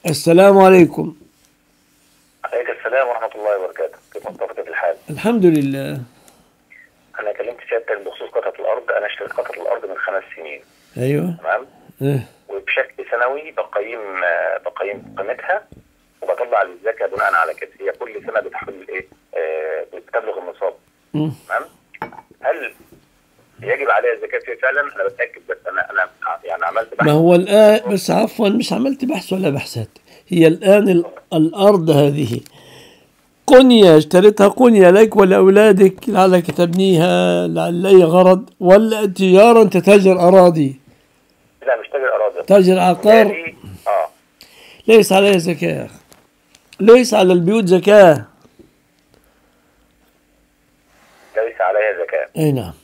السلام عليكم عليك السلام ورحمة الله وبركاته كيف مصطفى كيف الحال؟ الحمد لله أنا كلمت سيادتك بخصوص قطعة الأرض أنا اشتريت قطعة الأرض من خمس سنين أيوه تمام؟ إيه. وبشكل سنوي بقيم آه، بقيم قيمتها وبطلع الزكاة بناء على كده هي كل سنة بتحول إيه؟ آه، بتبلغ النصاب مم. تمام؟ هل يجب عليها الزكاة فيه فعلا؟ أنا بتأكد بس أنا أنا يعني عملت بحث ما هو الآن بس عفوا مش عملت بحث ولا بحثات هي الآن ال- الأرض هذه قنية اشتريتها قنية لك ولأولادك لعلك تبنيها لعل أي غرض ولا تجارة تتاجر أراضي لا مش تاجر أراضي تاجر عقار بالتالي- اه ليس عليها زكاة ليس على البيوت زكاة ليس عليها زكاة أي نعم